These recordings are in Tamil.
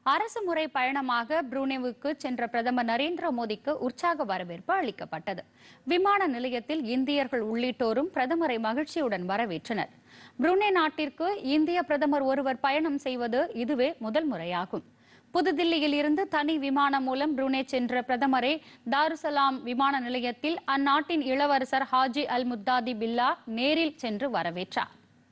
அரசு முறை பயணமாக புரூனேவுக்கு சென்ற பிரதமர் நரேந்திர மோடிக்கு உற்சாக வரவேற்பு அளிக்கப்பட்டது விமான நிலையத்தில் இந்தியர்கள் உள்ளிட்டோரும் பிரதமரை மகிழ்ச்சியுடன் வரவேற்றனர் புரூனே நாட்டிற்கு இந்திய பிரதமர் ஒருவர் பயணம் செய்வது இதுவே முதல் முறையாகும் புதுதில்லியில் இருந்து தனி விமானம் மூலம் புரூனே சென்ற பிரதமரை தாருசலாம் விமான நிலையத்தில் அந்நாட்டின் இளவரசர் ஹாஜி அல் முத்தாதி பில்லா நேரில் சென்று வரவேற்றார்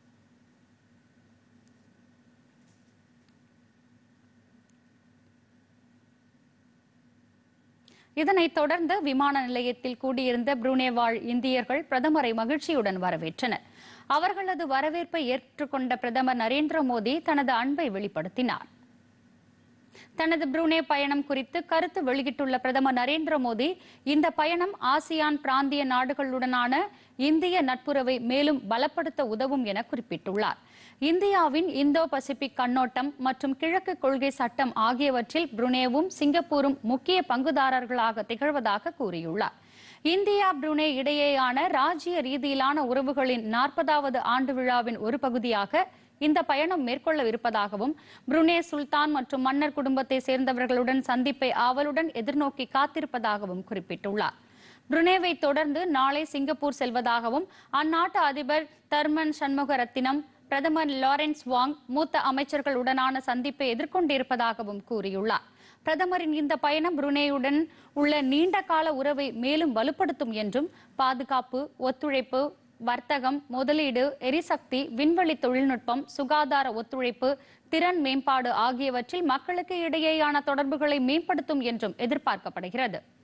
இதனைத் தொடர்ந்து விமான நிலையத்தில் கூடியிருந்த புரூனே வாழ் இந்தியர்கள் பிரதமரை மகிழ்ச்சியுடன் வரவேற்றனர் அவர்களது வரவேற்பை ஏற்றுக்கொண்ட பிரதமர் நரேந்திர மோடி தனது அன்பை வெளிப்படுத்தினார் தனது புரூனே பயணம் குறித்து கருத்து வெளியிட்டுள்ள பிரதமர் நரேந்திர மோடி இந்த பயணம் ஆசியான் பிராந்திய நாடுகளுடனான இந்திய நட்புறவை மேலும் பலப்படுத்த உதவும் என குறிப்பிட்டுள்ளார் இந்தியாவின் இந்தோ பசிபிக் கண்ணோட்டம் மற்றும் கிழக்கு கொள்கை சட்டம் ஆகியவற்றில் புருனேவும் சிங்கப்பூரும் முக்கிய பங்குதாரர்களாக திகழ்வதாக கூறியுள்ளார் இந்தியா புருனே இடையேயான ராஜ்ய ரீதியிலான உறவுகளின் நாற்பதாவது ஆண்டு விழாவின் ஒரு பகுதியாக இந்த பயணம் மேற்கொள்ளவிருப்பதாகவும் புருனே சுல்தான் மற்றும் மன்னர் குடும்பத்தை சேர்ந்தவர்களுடன் சந்திப்பை ஆவலுடன் எதிர்நோக்கி காத்திருப்பதாகவும் குறிப்பிட்டுள்ளார் புருனேவை தொடர்ந்து நாளை சிங்கப்பூர் செல்வதாகவும் அந்நாட்டு அதிபர் தர்மன் சண்முக ரத்தினம் பிரதமர் லாரன்ஸ் வாங் மூத்த அமைச்சர்களுடனான சந்திப்பை எதிர்கொண்டிருப்பதாகவும் கூறியுள்ளார் பிரதமரின் இந்த பயணம் புருனேயுடன் உள்ள நீண்ட கால உறவை மேலும் வலுப்படுத்தும் என்றும் பாதுகாப்பு ஒத்துழைப்பு வர்த்தகம் முதலீடு எரிசக்தி விண்வெளி தொழில்நுட்பம் சுகாதார ஒத்துழைப்பு திறன் மேம்பாடு ஆகியவற்றில் மக்களுக்கு இடையேயான தொடர்புகளை மேம்படுத்தும் என்றும் எதிர்பார்க்கப்படுகிறது